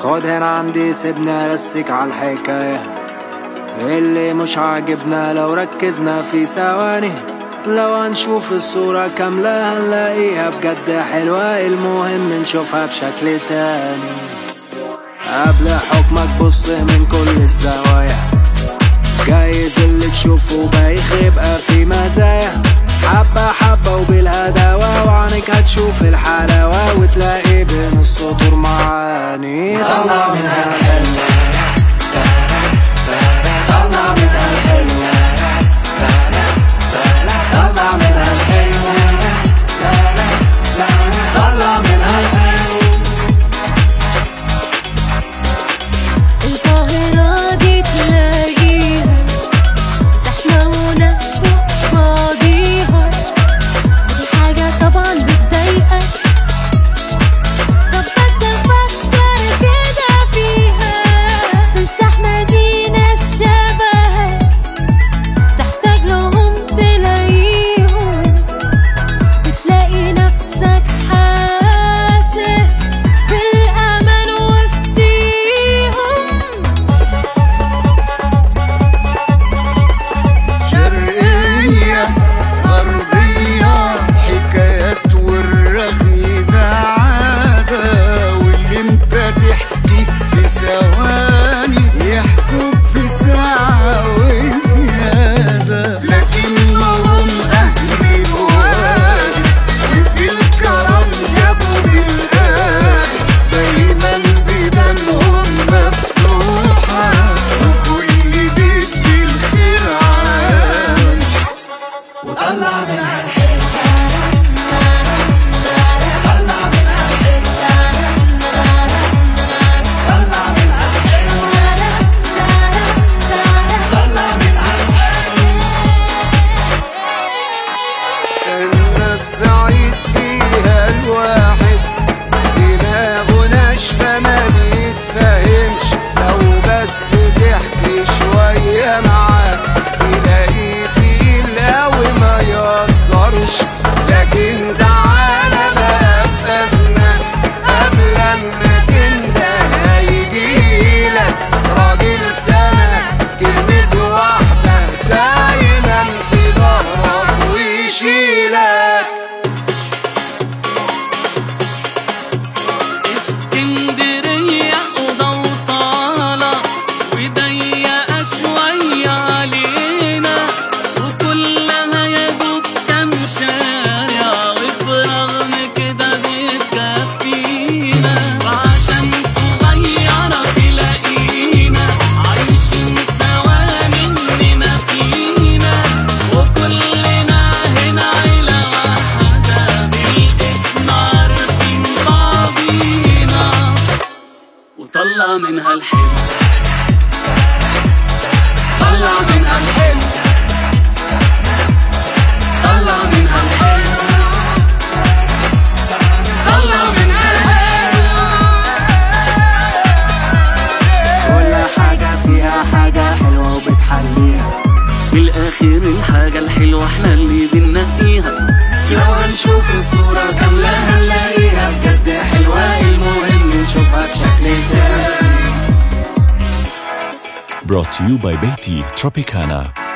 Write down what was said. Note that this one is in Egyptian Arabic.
خد هنا عندي سيبني ارسك على الحكاية اللي مش عاجبنا لو ركزنا في ثواني لو هنشوف الصورة كاملة هنلاقيها بجد حلوة المهم نشوفها بشكل تاني قبل حكمك بص من كل الزوايا جايز اللي تشوفه بايخ يبقى في مزايا حبة حبة وبالهداوة وعنك هتشوف الحلاوة وتلاقي بين السطور معاني طلع منها الحلوة طلع منها الحلوة طلع منها الحلوة طلع منها الحلوة القاهرة دي تلاقيها زحمة وناس فوق بعضيها دي حاجة طبعا بتضايقك طب بس فكر كده فيها في الزحمة دي ناس شبهك تحتاج لهم تلاقيهم بتلاقي نفسك حاسس بالأمان وسطيهم شرقية غربية حكايات والرغي ده عادة واللي انت تحكي في ثواني يحكوك في ساعة وزيادة لكن ما هم أهل الوادي وفي الكرم جابوا بالآخر دايما بيبانهم مفتوحة وكل بيت بالخير عام وطلع منها الحلوة طلع منها الحلوة طلع منها الحلوة طلع منها الناس سعيد فيها الواحد دماغه ناشفة ما بيتفهمش لو بس تحكي شوية معاه تلاقيه تقيل أوي ما يأثرش لكن تعالى بقى في أزمة قبل ما تنده هيجيلك راجل سنة كلمة واحدة دايما في ظهرك ويشيلك اسكندرية أوضة وصالة وضيقة شوية علينا وكلها يا دوب كام شارع وبرغم كده بتكفينا وعشان صغيرة تلاقينا عايشين سوا مننا فينا وكلنا هنا عيلة واحدة بالاسم عارفين بعضينا وطلع منها الحلو طلع منها الحلو طلع منها الحلو طلع منها الحلو كل حاجة فيها حاجة حلوة وبتحليها بالاخير الحاجة الحلوة احنا اللي بننقيها لو هنشوف الصورة كاملة هنلاقيها بجد حلوة المهم نشوفها بشكل تاني brought to you by Beatty Tropicana